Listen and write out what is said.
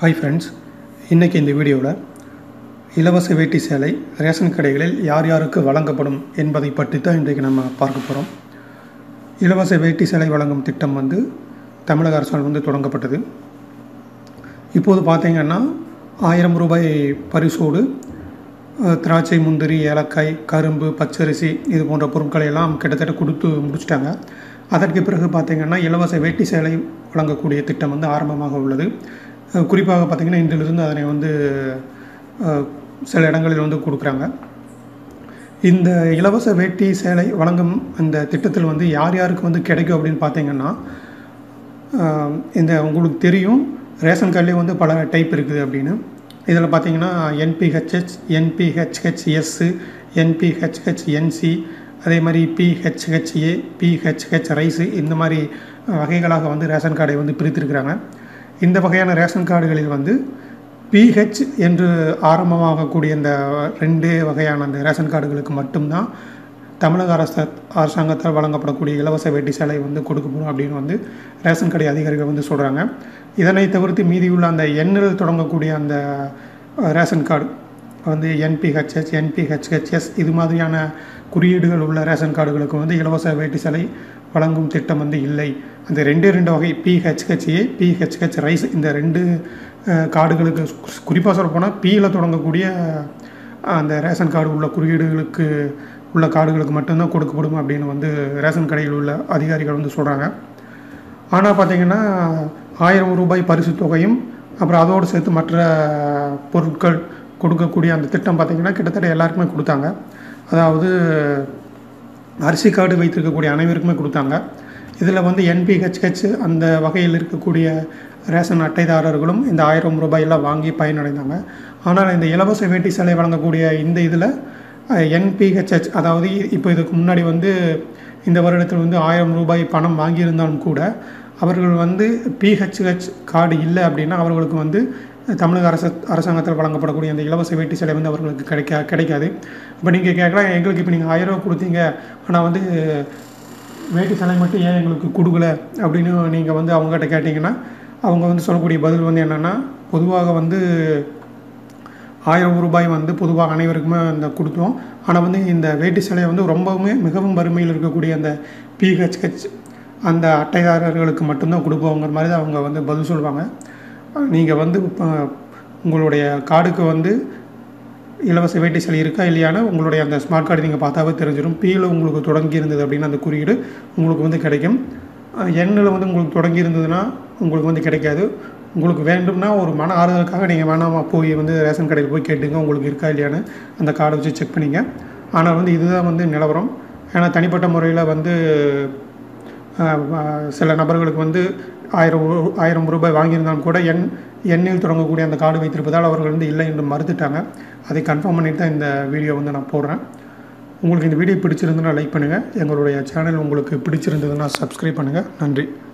hi friends இன்றைக்கி இந்த வீடியோவில் இலவச வேட்டி சேலை ரேஷன் கடைகளில் யார் யாருக்கு வழங்கப்படும் என்பதை பற்றி தான் இன்றைக்கு நம்ம பார்க்க போகிறோம் இலவச வேட்டி சேலை வழங்கும் திட்டம் வந்து தமிழக அரசால் வந்து தொடங்கப்பட்டது இப்போது பார்த்தீங்கன்னா ஆயிரம் ரூபாய் பரிசோடு அஹ், திராட்சை முந்திரி ஏலக்காய் கரும்பு பச்சரிசி இது போன்ற பொருட்களை எல்லாம் கிட்டத்தட்ட கொடுத்து முடிச்சிட்டாங்க அதற்கு பிறகு பார்த்தீங்கன்னா இலவச வேட்டி சேலை வழங்கக்கூடிய திட்டம் வந்து ஆரம்பமாக உள்ளது அஹ், குறிப்பாக பார்த்தீங்கன்னா இன்றிலிருந்து அதனை வந்து அஹ், சில இடங்களில் வந்து கொடுக்குறாங்க இந்த இலவச வேட்டி சேலை வழங்கும் அந்த திட்டத்தில் வந்து யார் யாருக்கு வந்து கிடைக்கும் அப்படின்னு பார்த்தீங்கன்னா ஆஹ் இந்த உங்களுக்கு தெரியும் ரேஷன் கார்டுலேயே வந்து பல டைப் இருக்குது அப்படின்னு இதில் பார்த்தீங்கன்னா என்பிஹெச்ஹெச் என்பிஹெச்ஹெச்எஸ் என்பிஹெச்ஹெச்என்சி அதே மாதிரி பிஹெச்ஹெச்ஏ பிஹெச்ஹெச் ரைஸு இந்த மாதிரி வகைகளாக வந்து ரேஷன் கார்டை வந்து பிரித்திருக்கிறாங்க இந்த வகையான ரேஷன் கார்டுகளில் வந்து பிஹெச் என்று ஆரம்பமாகக்கூடிய இந்த ரெண்டே வகையான அந்த ரேஷன் கார்டுகளுக்கு மட்டும்தான் தமிழக அரசு அரசாங்கத்தால் வழங்கப்படக்கூடிய இலவச வேட்டி சேலை வந்து கொடுக்கப்படும் அப்படின்னு வந்து ரேஷன் கடை அதிகாரிகள் வந்து சொல்கிறாங்க இதனை தவிர்த்து மீதியுள்ள அந்த எண்ணில் தொடங்கக்கூடிய அந்த அஹ், ரேஷன் கார்டு வந்து என்பிஹெச்எஸ் என்பிஹெச்ஹெச்எஸ் இது மாதிரியான குறியீடுகள் உள்ள ரேஷன் கார்டுகளுக்கு வந்து இலவச வேட்டி சேலை வழங்கும் திட்டம் வந்து இல்லை அந்த ரெண்டே ரெண்டு வகை பிஹெச்ஹெச்ஏ பிஹெச்ஹெச் ரைஸ் இந்த ரெண்டு அஹ், கார்டுகளுக்கு குறிப்பாக சொல்லப்போனால் பியில் தொடங்கக்கூடிய அந்த ரேஷன் கார்டு உள்ள குறியீடுகளுக்கு உள்ள கார்டுகளுக்கு மட்டும்தான் கொடுக்கப்படும் அப்படின்னு வந்து ரேஷன் கடையில் உள்ள அதிகாரிகள் வந்து சொல்கிறாங்க ஆனால் பார்த்தீங்கன்னா ஆயிரம் ரூபாய் பரிசு தொகையும் அப்புறம் அதோடு சேர்த்து மற்ற பொருட்கள் கொடுக்கக்கூடிய அந்த திட்டம் பார்த்தீங்கன்னா கிட்டத்தட்ட எல்லாருக்குமே கொடுத்தாங்க அதாவது அரிசி கார்டு வைத்திருக்கக்கூடிய அனைவருக்குமே கொடுத்தாங்க இதில் வந்து என்பிஹெச்ஹெச் அந்த வகையில் இருக்கக்கூடிய ரேஷன் அட்டைதாரர்களும் இந்த ஆயிரம் ரூபாயெல்லாம் வாங்கி பயனடைந்தாங்க ஆனால் இந்த இலவச வேட்டி சேலை வழங்கக்கூடிய இந்த இதில் என்பிஹெச்ஹெச் அதாவது இப்போ இதுக்கு முன்னாடி வந்து இந்த வருடத்தில் வந்து ஆயிரம் ரூபாய் பணம் வாங்கியிருந்தாலும் கூட அவர்கள் வந்து பிஹெச்ஹெச் கார்டு இல்லை அப்படின்னா அவர்களுக்கு வந்து தமிழக அரசு அரசாங்கத்தில் வழங்கப்படக்கூடிய அந்த இலவச வேட்டி சேலை வந்து அவர்களுக்கு கிடைக்க கிடைக்காது இப்போ நீங்கள் கேட்கலாம் எங்களுக்கு இப்போ நீங்கள் ஆயிரம் ரூபா கொடுத்தீங்க ஆனால் வந்து வேட்டி சேலை மட்டும் ஏன் எங்களுக்கு கொடுக்கல அப்படின்னு நீங்கள் வந்து அவங்ககிட்ட கேட்டிங்கன்னா அவங்க வந்து சொல்லக்கூடிய பதில் வந்து என்னென்னா பொதுவாக வந்து ஆயிரம் ரூபாய் வந்து பொதுவாக அனைவருக்குமே அந்த கொடுத்தோம் ஆனால் வந்து இந்த வேட்டி சிலையை வந்து ரொம்பவுமே மிகவும் வறுமையில் இருக்கக்கூடிய அந்த பிஹெச்ஹெச் அந்த அட்டைதாரர்களுக்கு மட்டும்தான் கொடுப்போங்கிற மாதிரி தான் அவங்க வந்து பதில் சொல்லுவாங்க நீங்கள் வந்து இப்போ உங்களுடைய கார்டுக்கு வந்து இலவச வேட்டி சிலை இருக்கா இல்லையான்னு உங்களுடைய அந்த ஸ்மார்ட் கார்டு நீங்கள் பார்த்தாவே தெரிஞ்சிடும் பியில் உங்களுக்கு தொடங்கி இருந்தது அப்படின்னா அந்த குறியீடு உங்களுக்கு வந்து கிடைக்கும் எண்ணில் வந்து உங்களுக்கு தொடங்கி இருந்ததுன்னா உங்களுக்கு வந்து கிடைக்காது உங்களுக்கு வேண்டும்னா ஒரு மன ஆறுதலுக்காக நீங்கள் வேணாமா போய் வந்து ரேஷன் கடையில் போய் கேட்டுங்க உங்களுக்கு இருக்கா இல்லையான்னு அந்த கார்டை வச்சு செக் பண்ணிங்க ஆனால் வந்து இதுதான் வந்து நிலவரம் ஏன்னா தனிப்பட்ட முறையில் வந்து அஹ், அஹ், சில நபர்களுக்கு வந்து ஆயிரம் ரூ- ஆயிரம் ரூபாய் வாங்கியிருந்தாலும் கூட எண் எண்ணில் தொடங்கக்கூடிய அந்த கார்டு வைத்திருப்பதால் அவர்கள் வந்து இல்லை என்று மறுத்துட்டாங்க அதை கன்ஃபார்ம் பண்ணிட்டு தான் இந்த வீடியோ வந்து நான் போடுறேன் உங்களுக்கு இந்த வீடியோ பிடிச்சிருந்துன்னா லைக் பண்ணுங்கள் எங்களுடைய சேனல் உங்களுக்கு பிடிச்சிருந்ததுன்னா சப்ஸ்கிரைப் பண்ணுங்கள் நன்றி